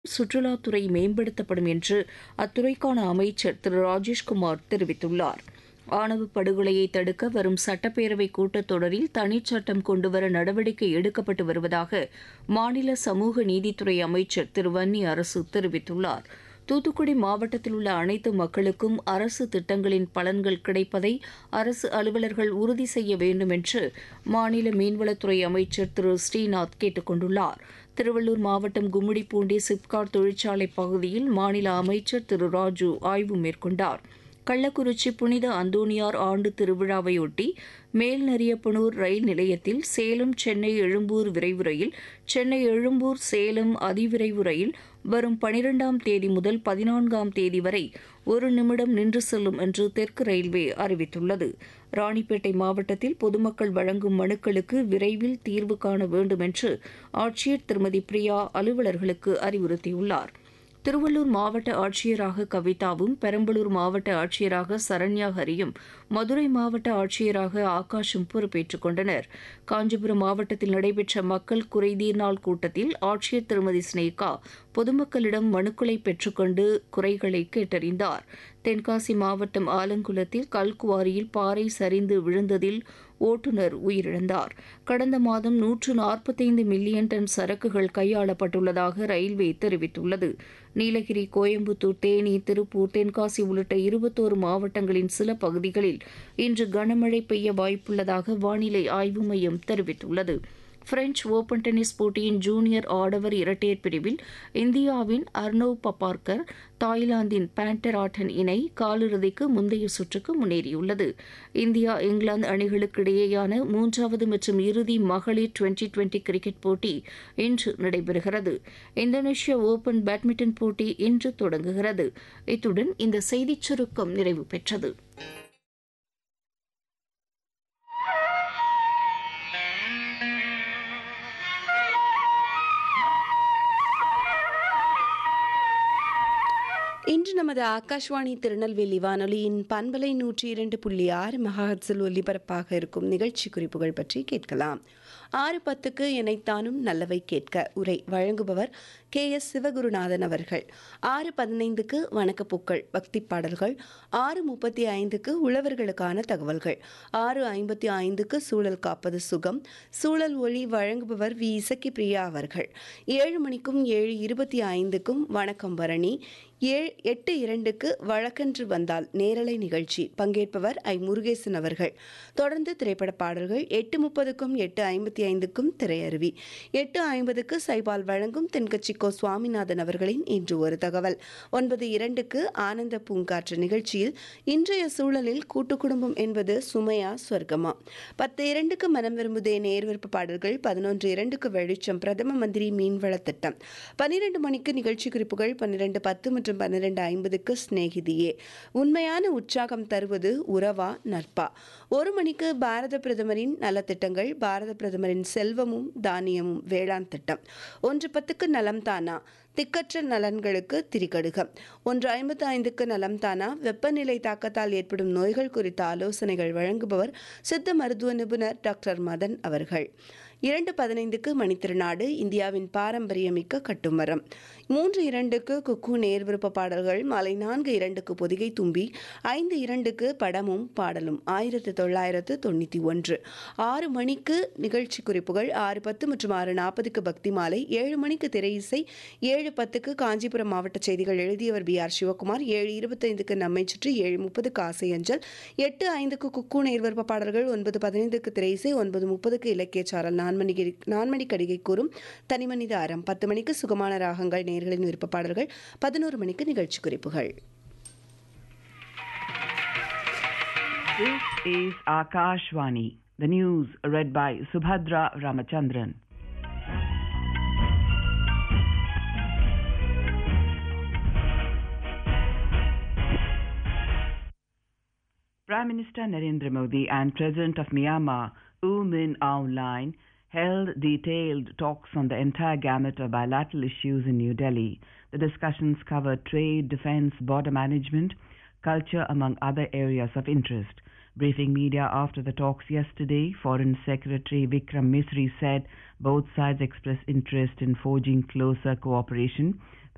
சுற்றுலாத்துறை மேம்படுத்தப்படும் என்று அத்துறைக்கான அமைச்சர் திரு ராஜேஷ்குமார் தெரிவித்துள்ளார் ஆணவ படுகொலையை தடுக்க வரும் சட்டப்பேரவை கூட்டத்தொடரில் தனிச்சட்டம் கொண்டுவர நடவடிக்கை எடுக்கப்பட்டு வருவதாக மாநில சமூக நீதித்துறை அமைச்சர் திரு வன்னி அரசு தெரிவித்துள்ளார் தூத்துக்குடி மாவட்டத்தில் உள்ள அனைத்து மக்களுக்கும் அரசு திட்டங்களின் பலன்கள் கிடைப்பதை அரசு அலுவலர்கள் உறுதி செய்ய வேண்டும் என்று மாநில மீன்வளத்துறை அமைச்சர் திரு ஸ்ரீநாத் கேட்டுக் கொண்டுள்ளார் திருவள்ளூர் மாவட்டம் கும்மிடிப்பூண்டி சிப்காட் தொழிற்சாலை பகுதியில் மாநில அமைச்சர் திரு ராஜு ஆய்வு மேற்கொண்டார் கள்ளக்குறிச்சி புனித அந்தோனியார் ஆண்டு திருவிழாவையொட்டி மேல்நரியப்பனூர் ரயில் நிலையத்தில் சேலம் சென்னை எழும்பூர் விரைவு ரயில் சென்னை எழும்பூர் சேலம் அதிவிரைவு ரயில் வரும் பனிரெண்டாம் தேதி முதல் பதினான்காம் தேதி வரை ஒரு நிமிடம் நின்று செல்லும் என்று தெற்கு ரயில்வே அறிவித்துள்ளது ராணிப்பேட்டை மாவட்டத்தில் பொதுமக்கள் வழங்கும் மனுக்களுக்கு விரைவில் தீர்வு காண வேண்டும் என்று ஆட்சியர் திருமதி பிரியா அலுவலர்களுக்கு அறிவுறுத்தியுள்ளார் திருவள்ளூர் மாவட்ட ஆட்சியராக கவிதாவும் பெரம்பலூர் மாவட்ட ஆட்சியராக சரண்யா ஹரியும் மதுரை மாவட்ட ஆட்சியராக ஆகாஷும் பொறுப்பேற்றுக் கொண்டனர் காஞ்சிபுரம் மாவட்டத்தில் நடைபெற்ற மக்கள் குறைதீர் நாள் கூட்டத்தில் ஆட்சியர் திருமதி ஸ்னேகா பொதுமக்களிடம் மனுக்களை பெற்றுக்கொண்டு குறைகளை கேட்டறிந்தார் தென்காசி மாவட்டம் ஆலங்குளத்தில் கல்குவாரியில் பாறை சரிந்து விழுந்ததில் ஓட்டுநர் உயிரிழந்தார் கடந்த மாதம் நூற்று நாற்பத்தைந்து மில்லியன் டன் சரக்குகள் கையாளப்பட்டுள்ளதாக ரயில்வே தெரிவித்துள்ளது நீலகிரி கோயம்புத்தூர் தேனி திருப்பூர் தென்காசி உள்ளிட்ட இருபத்தோரு மாவட்டங்களின் சில பகுதிகளில் இன்று கனமழை பெய்ய வாய்ப்புள்ளதாக வானிலை ஆய்வு மையம் தெரிவித்துள்ளது பிரெஞ்ச் ஓபன் டென்னிஸ் போட்டியின் ஜூனியர் ஆடவர் இரட்டையர் பிரிவில் இந்தியாவின் அர்னவ் பப்பார்கர் தாய்லாந்தின் பேண்டர் ஆட்டன் இணை காலிறுதிக்கு முந்தைய சுற்றுக்கு முன்னேறியுள்ளது இந்தியா இங்கிலாந்து அணிகளுக்கு இடையேயான மூன்றாவது மற்றும் இறுதி மகளிர் டுவெண்டி டுவெண்டி கிரிக்கெட் போட்டி இன்று நடைபெறுகிறது இந்தோனேஷியா ஓபன் பேட்மிண்டன் போட்டி இன்று தொடங்குகிறது இத்துடன் இந்த செய்திச் சுருக்கம் நிறைவு பெற்றது இன்று நமது ஆகாஷ்வாணி திருநெல்வேலி வானொலியின் பண்பலை நூற்றி இரண்டு புள்ளி ஆறு மெகாஹட்ஸில் ஒலிபரப்பாக இருக்கும் நிகழ்ச்சி குறிப்புகள் பற்றி கேட்கலாம் ஆறு பத்துக்கு எனைத்தானும் நல்லவை கேட்க உரை வழங்குபவர் கே எஸ் சிவகுருநாதன் அவர்கள் ஆறு பதினைந்துக்கு வணக்கப்பூக்கள் பக்தி பாடல்கள் ஆறு முப்பத்தி ஐந்துக்கு உழவர்களுக்கான தகவல்கள் ஆறு ஐம்பத்தி ஐந்துக்கு சூழல் காப்பது சுகம் சூழல் ஒளி வழங்குபவர் வி இசக்கி பிரியா அவர்கள் ஏழு மணிக்கும் ஏழு இருபத்தி ஐந்துக்கும் வணக்கம் பரணி ஏழு எட்டு இரண்டுக்கு வழக்கன்று வந்தால் நேரலை நிகழ்ச்சி பங்கேற்பவர் ஐ முருகேசன் அவர்கள் தொடர்ந்து திரைப்பட பாடல்கள் எட்டு முப்பதுக்கும் எட்டு ஐம்பத்தி ஐந்துக்கும் திரையருவி எட்டு ஐம்பதுக்கு சைபால் வழங்கும் தென்கட்சிக்கோ சுவாமிநாதன் அவர்களின் இன்று ஒரு தகவல் ஒன்பது இரண்டுக்கு ஆனந்த பூங்காற்று நிகழ்ச்சியில் இன்றைய சூழலில் கூட்டு குடும்பம் என்பது சுமையா சொர்க்கமா பத்து இரண்டுக்கு மனம் விரும்புதே நேர் விருப்ப பாடல்கள் பதினொன்று இரண்டுக்கு வெளிச்சம் பிரதம மந்திரி மீன்வள திட்டம் பன்னிரண்டு மணிக்கு நிகழ்ச்சி குறிப்புகள் பன்னிரண்டு பத்து மற்றும் மற்றும் பன்னிரெண்டு ஐம்பதுக்கு ஸ்நேகிதியே உண்மையான உற்சாகம் தருவது உறவா நட்பா ஒரு மணிக்கு பாரத பிரதமரின் நலத்திட்டங்கள் பாரத பிரதமரின் செல்வமும் தானியமும் வேளாண் திட்டம் ஒன்று பத்துக்கு நலம் தானா திக்கற்ற நலன்களுக்கு திரிகடுகம் ஒன்று ஐம்பத்து ஐந்துக்கு நலம் தானா வெப்பநிலை தாக்கத்தால் ஏற்படும் நோய்கள் குறித்த ஆலோசனைகள் வழங்குபவர் சித்த மருத்துவ நிபுணர் டாக்டர் மதன் அவர்கள் இரண்டு பதினைந்துக்கு மணித்திருநாடு இந்தியாவின் பாரம்பரியமிக்க கட்டுமரம் மூன்று இரண்டுக்கு குக்கு நேர் விருப்ப பாடல்கள் மாலை நான்கு இரண்டுக்கு பொதிகை தும்பி ஐந்து இரண்டுக்கு படமும் பாடலும் ஆயிரத்து தொள்ளாயிரத்து தொண்ணூற்றி ஒன்று ஆறு மணிக்கு நிகழ்ச்சி குறிப்புகள் ஆறு பத்து மற்றும் ஆறு நாற்பதுக்கு பக்தி மாலை ஏழு மணிக்கு திரை இசை ஏழு பத்துக்கு காஞ்சிபுரம் மாவட்ட செய்திகள் எழுதியவர் பி ஆர் சிவகுமார் ஏழு இருபத்தைந்துக்கு நம்மை சுற்றி ஏழு முப்பதுக்கு ஆசை அஞ்சல் எட்டு ஐந்துக்கு குக்கு நேர் விருப்ப பாடல்கள் ஒன்பது பதினைந்துக்கு திரை இசை ஒன்பது முப்பதுக்கு இலக்கிய சாரல் நான்மணி நான்மணி கடிகை கூறும் தனிமனித அறம் பத்து மணிக்கு சுகமான ராகங்கள் நேர்களின் விருப்ப பாடல்கள் பதினோரு மணிக்கு நிகழ்ச்சி குறிப்புகள் This is Akashvani, the news read by Subhadra Ramachandran. Prime Minister Narendra Modi and President of Myanmar, U Min Aung Hlaing, held detailed talks on the entire gamut of bilateral issues in New Delhi. The discussions covered trade, defense, border management, culture, among other areas of interest. Briefing media after the talks yesterday, Foreign Secretary Vikram Misri said both sides expressed interest in forging closer cooperation